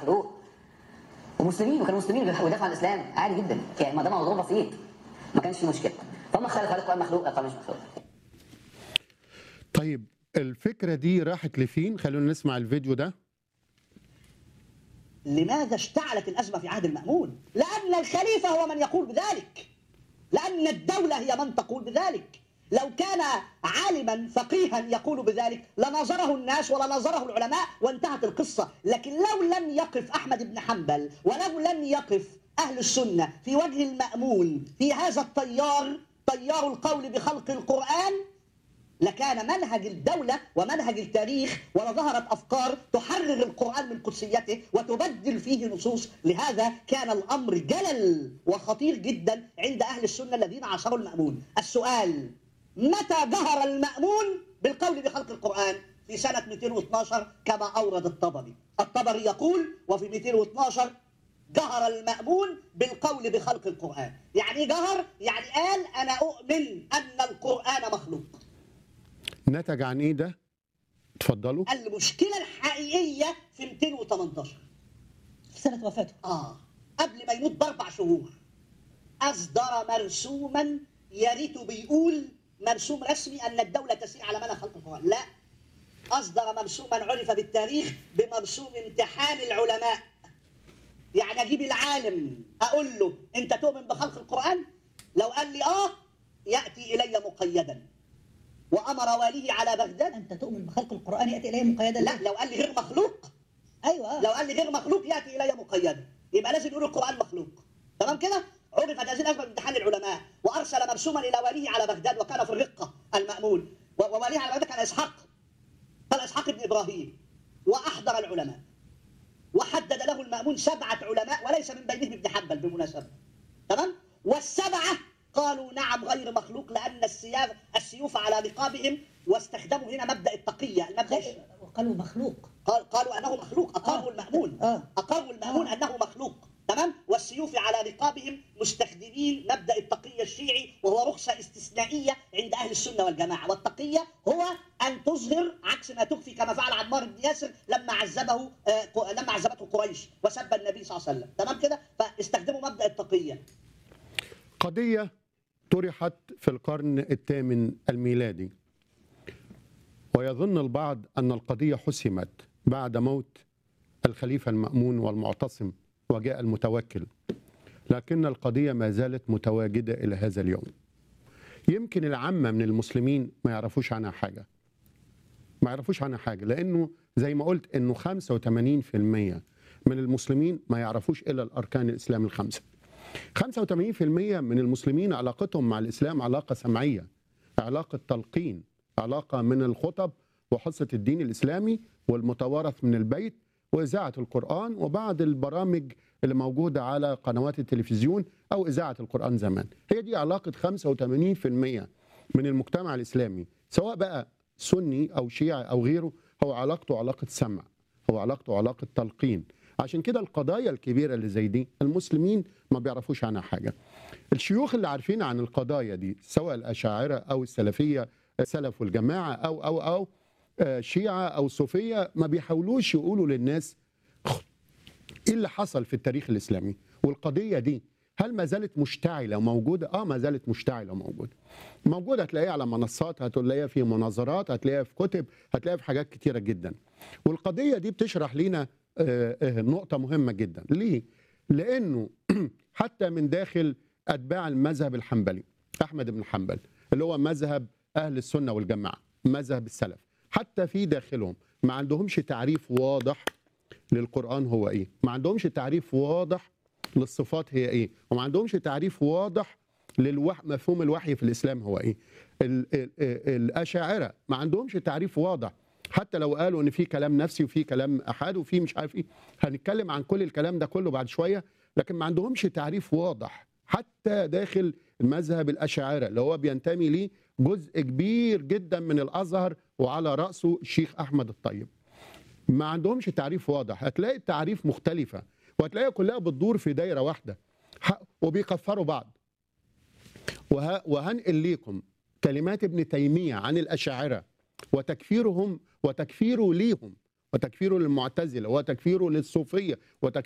مخلوق ومسلمين وكانوا مسلمين ويدافعوا عن الاسلام عادي جدا يعني ما ده موضوع بسيط ما كانش في مشكله فهم اختلفوا هل القران مخلوق القران مش مخلوق طيب الفكرة دي راحت لفين خلونا نسمع الفيديو ده لماذا اشتعلت الأزمة في عهد المأمون؟ لأن الخليفة هو من يقول بذلك لأن الدولة هي من تقول بذلك لو كان عالما فقيها يقول بذلك لنظره الناس ولنظره العلماء وانتهت القصة لكن لو لم يقف أحمد بن حنبل ولو لم يقف أهل السنة في وجه المأمون في هذا التيار تيار القول بخلق القرآن لكان منهج الدولة ومنهج التاريخ ولظهرت أفكار تحرر القرآن من قدسيته وتبدل فيه نصوص لهذا كان الأمر جلل وخطير جدا عند أهل السنة الذين عاصروا المأمون السؤال متى ظهر المأمون بالقول بخلق القرآن في سنة 212 كما أورد الطبري الطبري يقول وفي 212 جهر المأمون بالقول بخلق القرآن يعني جهر يعني قال أنا أؤمن أن القرآن مخلوق نتج عن ايه ده اتفضلوا المشكلة الحقيقية في 218 في سنة وفاته آه قبل ما يموت بأربع شهور أصدر مرسوما يا ريته بيقول مرسوم رسمي أن الدولة تسير على منهج خلق القرآن لا أصدر مرسوما عرف بالتاريخ بمرسوم امتحان العلماء يعني أجيب العالم أقول له أنت تؤمن بخلق القرآن لو قال لي آه يأتي إلي مقيدا وأمر واليه على بغداد أنت تؤمن بخلق القرآن يأتي إليه مقيدا لا لو قال لي غير مخلوق أيوة لو قال لي غير مخلوق ياتي الي مقيدا يبقى لازم يقول القران مخلوق تمام كده عرفت هذه الازمه بامتحان العلماء وارسل مرسوما الى وليه على بغداد وكان في الرقه المامون و- ووليه على بغداد كان اسحاق قال اسحاق بن ابراهيم واحضر العلماء وحدد له المامون سبعه علماء وليس من بينهم ابن حنبل بالمناسبه تمام والسبعه قالوا نعم غير مخلوق لان السياف السيوف على رقابهم واستخدموا هنا مبدا التقيه المبدا الش- وقالوا مخلوق قال قالوا انه مخلوق اقروا آه. المامون آه. اقروا المامون آه. انه مخلوق تمام والسيوف على رقابهم مستخدمين مبدا التقيه الشيعي وهو رخصه استثنائيه عند اهل السنه والجماعه والتقيه هو ان تظهر عكس ما تخفي كما فعل عمار بن ياسر لما عذبه آه، ق- لما عذبته قريش وسب النبي صلى الله عليه وسلم تمام كده فاستخدموا مبدا التقيه قضية طرحت في القرن الثامن الميلادي ويظن البعض أن القضية حسمت بعد موت الخليفة المأمون والمعتصم وجاء المتوكل لكن القضية ما زالت متواجدة إلى هذا اليوم يمكن العامة من المسلمين ما يعرفوش عنها حاجة ما يعرفوش عنها حاجة لأنه زي ما قلت أنه 85% من المسلمين ما يعرفوش إلا الأركان الإسلام الخمسة 85% من المسلمين علاقتهم مع الإسلام علاقة سمعية علاقة تلقين علاقة من الخطب وحصة الدين الإسلامي والمتوارث من البيت وإذاعة القرآن وبعض البرامج اللي موجودة على قنوات التلفزيون أو إذاعة القرآن زمان هي دي علاقة 85% من المجتمع الإسلامي سواء بقى سني أو شيعي أو غيره هو علاقته علاقة سمع هو علاقته علاقة تلقين عشان كده القضايا الكبيرة اللي زي دي المسلمين ما بيعرفوش عنها حاجة الشيوخ اللي عارفين عن القضايا دي سواء الأشاعرة أو السلفية سلف والجماعة أو أو أو آه، شيعة أو صوفية ما بيحاولوش يقولوا للناس ايه اللي حصل في التاريخ الاسلامي والقضيه دي هل ما زالت مشتعله وموجوده اه ما زالت مشتعله وموجوده موجوده هتلاقيها على منصات هتلاقيها في مناظرات هتلاقيها في كتب هتلاقيها في حاجات كتيره جدا والقضيه دي بتشرح لنا آه، آه، نقطه مهمه جدا ليه لانه حتى من داخل اتباع المذهب الحنبلي احمد بن حنبل اللي هو مذهب اهل السنه والجماعه مذهب السلف حتى في داخلهم ما عندهمش تعريف واضح للقرآن هو إيه ما عندهمش تعريف واضح للصفات هي إيه وما عندهمش تعريف واضح للوح... مفهوم الوحي في الإسلام هو إيه ال... ال... ال- الأشاعرة ما عندهمش تعريف واضح حتى لو قالوا ان في كلام نفسي وفي كلام احاد وفي مش عارف ايه هنتكلم عن كل الكلام ده كله بعد شويه لكن ما عندهمش تعريف واضح حتى داخل المذهب الاشاعره اللي هو بينتمي ليه جزء كبير جدا من الازهر وعلى راسه الشيخ احمد الطيب ما عندهمش تعريف واضح هتلاقي التعريف مختلفة وهتلاقيها كلها بتدور في دايرة واحدة ح- وبيكفروا بعض وه... وهنقل لكم كلمات ابن تيمية عن الأشاعرة وتكفيرهم وتكفيره ليهم وتكفيره للمعتزلة وتكفيره للصوفية وتكفيره